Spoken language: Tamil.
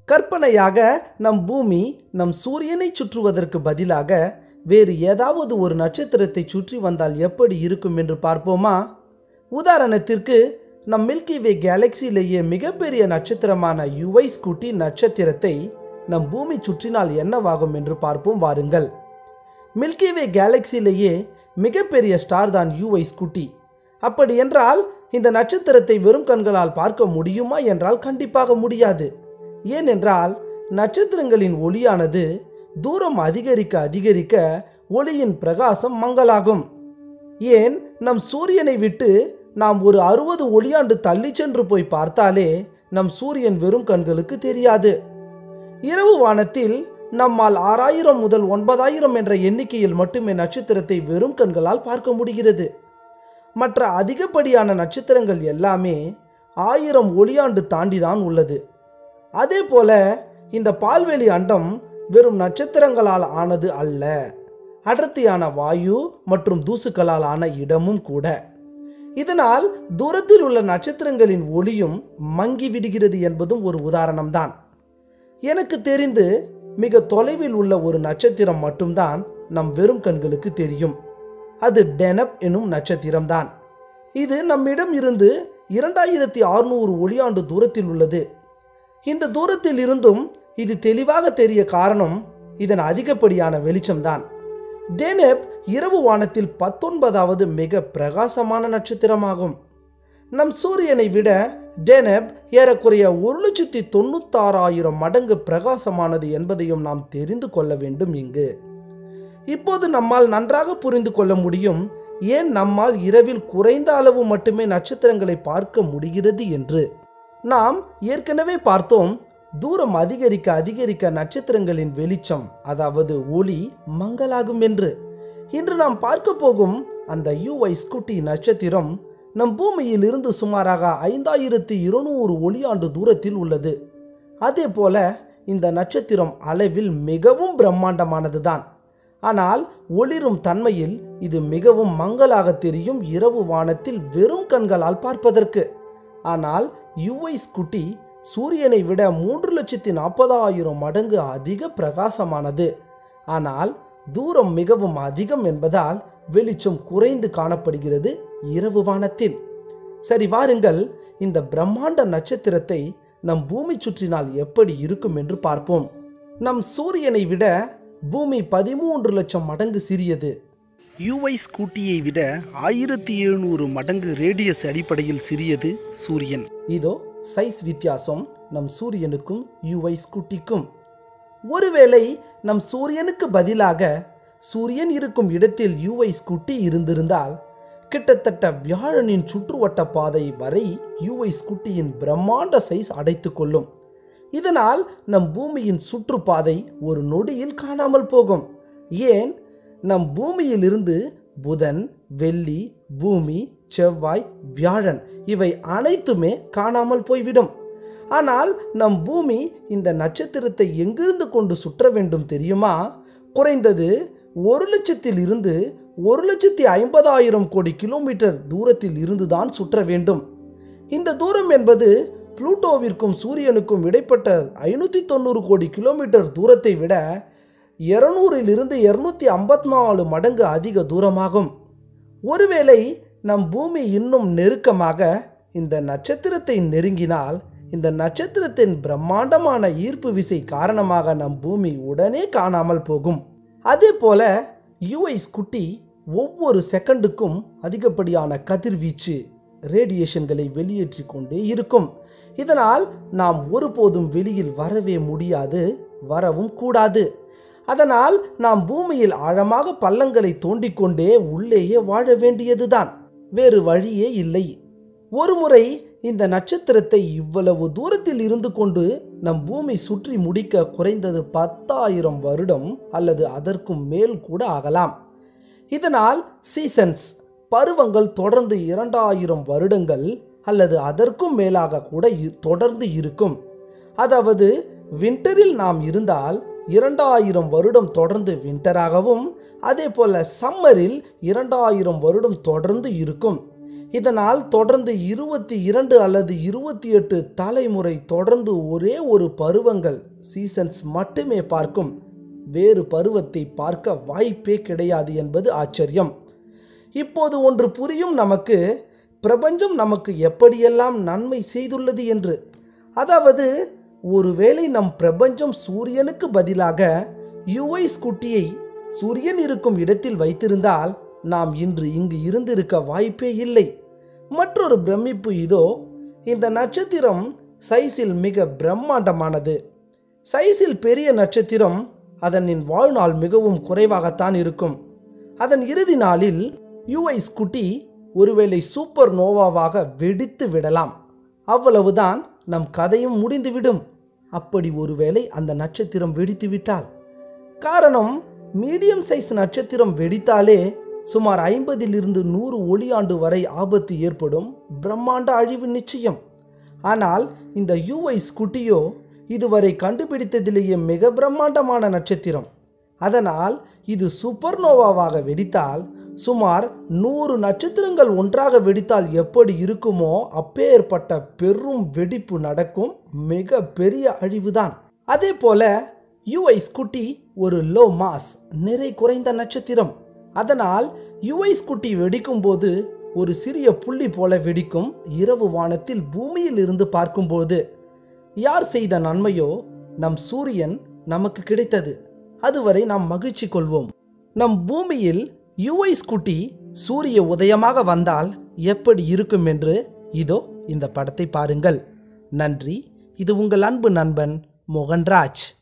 கற்பனையாக நம் பூமி நம் சூரியனை சுற்றுவதற்கு பதிலாக வேறு ஏதாவது ஒரு நட்சத்திரத்தை சுற்றி வந்தால் எப்படி இருக்கும் என்று பார்ப்போமா உதாரணத்திற்கு நம் மில்கி வே கேலக்சியிலேயே மிகப்பெரிய நட்சத்திரமான யுவை ஸ்கூட்டி நட்சத்திரத்தை நம் பூமி சுற்றினால் என்னவாகும் என்று பார்ப்போம் வாருங்கள் மில்கி வே கேலக்சியிலேயே மிகப்பெரிய ஸ்டார் தான் யூஐ ஸ்கூட்டி அப்படி என்றால் இந்த நட்சத்திரத்தை வெறும் கண்களால் பார்க்க முடியுமா என்றால் கண்டிப்பாக முடியாது ஏனென்றால் நட்சத்திரங்களின் ஒளியானது தூரம் அதிகரிக்க அதிகரிக்க ஒளியின் பிரகாசம் மங்கலாகும் ஏன் நம் சூரியனை விட்டு நாம் ஒரு அறுபது ஒளியாண்டு தள்ளி சென்று போய் பார்த்தாலே நம் சூரியன் வெறும் கண்களுக்கு தெரியாது இரவு வானத்தில் நம்மால் ஆறாயிரம் முதல் ஒன்பதாயிரம் என்ற எண்ணிக்கையில் மட்டுமே நட்சத்திரத்தை வெறும் கண்களால் பார்க்க முடிகிறது மற்ற அதிகப்படியான நட்சத்திரங்கள் எல்லாமே ஆயிரம் ஒளியாண்டு தாண்டிதான் உள்ளது அதே போல இந்த பால்வெளி அண்டம் வெறும் நட்சத்திரங்களால் ஆனது அல்ல அடர்த்தியான வாயு மற்றும் தூசுக்களால் ஆன இடமும் கூட இதனால் தூரத்தில் உள்ள நட்சத்திரங்களின் ஒளியும் மங்கி விடுகிறது என்பதும் ஒரு உதாரணம்தான் எனக்கு தெரிந்து மிக தொலைவில் உள்ள ஒரு நட்சத்திரம் மட்டும்தான் நம் வெறும் கண்களுக்கு தெரியும் அது டெனப் எனும் நட்சத்திரம்தான் இது நம்மிடம் இருந்து இரண்டாயிரத்தி அறுநூறு ஒளியாண்டு தூரத்தில் உள்ளது இந்த தூரத்தில் இருந்தும் இது தெளிவாக தெரிய காரணம் இதன் அதிகப்படியான வெளிச்சம்தான் டெனப் இரவு வானத்தில் பத்தொன்பதாவது மிக பிரகாசமான நட்சத்திரமாகும் நம் சூரியனை விட டெனப் ஏறக்குறைய ஒரு லட்சத்தி தொண்ணூத்தாறாயிரம் மடங்கு பிரகாசமானது என்பதையும் நாம் தெரிந்து கொள்ள வேண்டும் இங்கு இப்போது நம்மால் நன்றாக புரிந்து கொள்ள முடியும் ஏன் நம்மால் இரவில் குறைந்த அளவு மட்டுமே நட்சத்திரங்களை பார்க்க முடிகிறது என்று நாம் ஏற்கனவே பார்த்தோம் தூரம் அதிகரிக்க அதிகரிக்க நட்சத்திரங்களின் வெளிச்சம் அதாவது ஒளி மங்கலாகும் என்று இன்று நாம் பார்க்க போகும் அந்த யூஐ ஸ்கூட்டி நட்சத்திரம் நம் பூமியில் இருந்து சுமாராக ஐந்தாயிரத்தி இருநூறு ஒளியாண்டு தூரத்தில் உள்ளது அதே போல இந்த நட்சத்திரம் அளவில் மிகவும் பிரம்மாண்டமானதுதான் ஆனால் ஒளிரும் தன்மையில் இது மிகவும் மங்கலாக தெரியும் இரவு வானத்தில் வெறும் கண்களால் பார்ப்பதற்கு ஆனால் யுஐ ஸ்குட்டி சூரியனை விட மூன்று லட்சத்தி நாற்பதாயிரம் மடங்கு அதிக பிரகாசமானது ஆனால் தூரம் மிகவும் அதிகம் என்பதால் வெளிச்சம் குறைந்து காணப்படுகிறது இரவு வானத்தில் சரி வாருங்கள் இந்த பிரம்மாண்ட நட்சத்திரத்தை நம் பூமி சுற்றினால் எப்படி இருக்கும் என்று பார்ப்போம் நம் சூரியனை விட பூமி பதிமூன்று லட்சம் மடங்கு சிறியது யூஐ ஸ்கூட்டியை விட ஆயிரத்தி எழுநூறு மடங்கு ரேடியஸ் அடிப்படையில் சிறியது சூரியன் இதோ சைஸ் வித்தியாசம் நம் சூரியனுக்கும் யூஐ ஸ்கூட்டிக்கும் ஒருவேளை நம் சூரியனுக்கு பதிலாக சூரியன் இருக்கும் இடத்தில் யூஐ ஸ்கூட்டி இருந்திருந்தால் கிட்டத்தட்ட வியாழனின் சுற்றுவட்ட பாதை வரை யூஐ ஸ்கூட்டியின் பிரம்மாண்ட சைஸ் அடைத்துக் கொள்ளும் இதனால் நம் பூமியின் சுற்றுப்பாதை ஒரு நொடியில் காணாமல் போகும் ஏன் நம் பூமியிலிருந்து புதன் வெள்ளி பூமி செவ்வாய் வியாழன் இவை அனைத்துமே காணாமல் போய்விடும் ஆனால் நம் பூமி இந்த நட்சத்திரத்தை எங்கிருந்து கொண்டு சுற்ற வேண்டும் தெரியுமா குறைந்தது ஒரு லட்சத்தில் இருந்து ஒரு லட்சத்தி ஐம்பதாயிரம் கோடி கிலோமீட்டர் தூரத்தில் இருந்துதான் சுற்ற வேண்டும் இந்த தூரம் என்பது புளூட்டோவிற்கும் சூரியனுக்கும் இடைப்பட்ட ஐநூற்றி தொண்ணூறு கோடி கிலோமீட்டர் தூரத்தை விட இருநூறிலிருந்து இருநூத்தி ஐம்பத்தி நாலு மடங்கு அதிக தூரமாகும் ஒருவேளை நம் பூமி இன்னும் நெருக்கமாக இந்த நட்சத்திரத்தை நெருங்கினால் இந்த நட்சத்திரத்தின் பிரம்மாண்டமான ஈர்ப்பு விசை காரணமாக நம் பூமி உடனே காணாமல் போகும் அதே போல யுஐ ஸ்குட்டி ஒவ்வொரு செகண்டுக்கும் அதிகப்படியான கதிர்வீச்சு ரேடியேஷன்களை வெளியேற்றி கொண்டே இருக்கும் இதனால் நாம் ஒருபோதும் வெளியில் வரவே முடியாது வரவும் கூடாது அதனால் நாம் பூமியில் ஆழமாக பள்ளங்களை தோண்டிக்கொண்டே உள்ளேயே வாழ வேண்டியதுதான் வேறு வழியே இல்லை ஒருமுறை இந்த நட்சத்திரத்தை இவ்வளவு தூரத்தில் இருந்து கொண்டு நம் பூமி சுற்றி முடிக்க குறைந்தது பத்தாயிரம் வருடம் அல்லது அதற்கும் மேல் கூட ஆகலாம் இதனால் சீசன்ஸ் பருவங்கள் தொடர்ந்து இரண்டாயிரம் வருடங்கள் அல்லது அதற்கும் மேலாக கூட இ- தொடர்ந்து இருக்கும் அதாவது வின்டரில் நாம் இருந்தால் இரண்டாயிரம் வருடம் தொடர்ந்து வின்டராகவும் அதே போல சம்மரில் இரண்டாயிரம் வருடம் தொடர்ந்து இருக்கும் இதனால் தொடர்ந்து இருபத்தி இரண்டு அல்லது இருபத்தி எட்டு தலைமுறை தொடர்ந்து ஒரே ஒரு பருவங்கள் சீசன்ஸ் மட்டுமே பார்க்கும் வேறு பருவத்தை பார்க்க வாய்ப்பே கிடையாது என்பது ஆச்சரியம் இப்போது ஒன்று புரியும் நமக்கு பிரபஞ்சம் நமக்கு எப்படியெல்லாம் நன்மை செய்துள்ளது என்று அதாவது ஒருவேளை நம் பிரபஞ்சம் சூரியனுக்கு பதிலாக யுவை ஸ்குட்டியை சூரியன் இருக்கும் இடத்தில் வைத்திருந்தால் நாம் இன்று இங்கு இருந்திருக்க வாய்ப்பே இல்லை மற்றொரு பிரமிப்பு இதோ இந்த நட்சத்திரம் சைஸில் மிக பிரம்மாண்டமானது சைஸில் பெரிய நட்சத்திரம் அதனின் வாழ்நாள் மிகவும் குறைவாகத்தான் இருக்கும் அதன் இறுதி நாளில் யுஐ ஸ்குட்டி ஒருவேளை சூப்பர் நோவாவாக வெடித்து விடலாம் அவ்வளவுதான் நம் கதையும் முடிந்துவிடும் அப்படி ஒருவேளை அந்த நட்சத்திரம் வெடித்து விட்டால் காரணம் மீடியம் சைஸ் நட்சத்திரம் வெடித்தாலே சுமார் ஐம்பதிலிருந்து நூறு ஒளியாண்டு வரை ஆபத்து ஏற்படும் பிரம்மாண்ட அழிவு நிச்சயம் ஆனால் இந்த யூஐ ஸ்குட்டியோ இதுவரை கண்டுபிடித்ததிலேயே மிக பிரம்மாண்டமான நட்சத்திரம் அதனால் இது சூப்பர்னோவாவாக வெடித்தால் சுமார் நூறு நட்சத்திரங்கள் ஒன்றாக வெடித்தால் எப்படி இருக்குமோ அப்பேற்பட்ட பெரும் வெடிப்பு நடக்கும் மிக பெரிய அழிவுதான் அதே போல யுஐ ஸ்குட்டி ஒரு லோ மாஸ் நிறை குறைந்த நட்சத்திரம் அதனால் யுஐ ஸ்குட்டி வெடிக்கும் போது ஒரு சிறிய புள்ளி போல வெடிக்கும் இரவு வானத்தில் பூமியில் இருந்து பார்க்கும்போது யார் செய்த நன்மையோ நம் சூரியன் நமக்கு கிடைத்தது அதுவரை நாம் மகிழ்ச்சி கொள்வோம் நம் பூமியில் யுஐ ஸ்குட்டி சூரிய உதயமாக வந்தால் எப்படி இருக்கும் என்று இதோ இந்த படத்தை பாருங்கள் நன்றி இது உங்கள் அன்பு நண்பன் மோகன்ராஜ்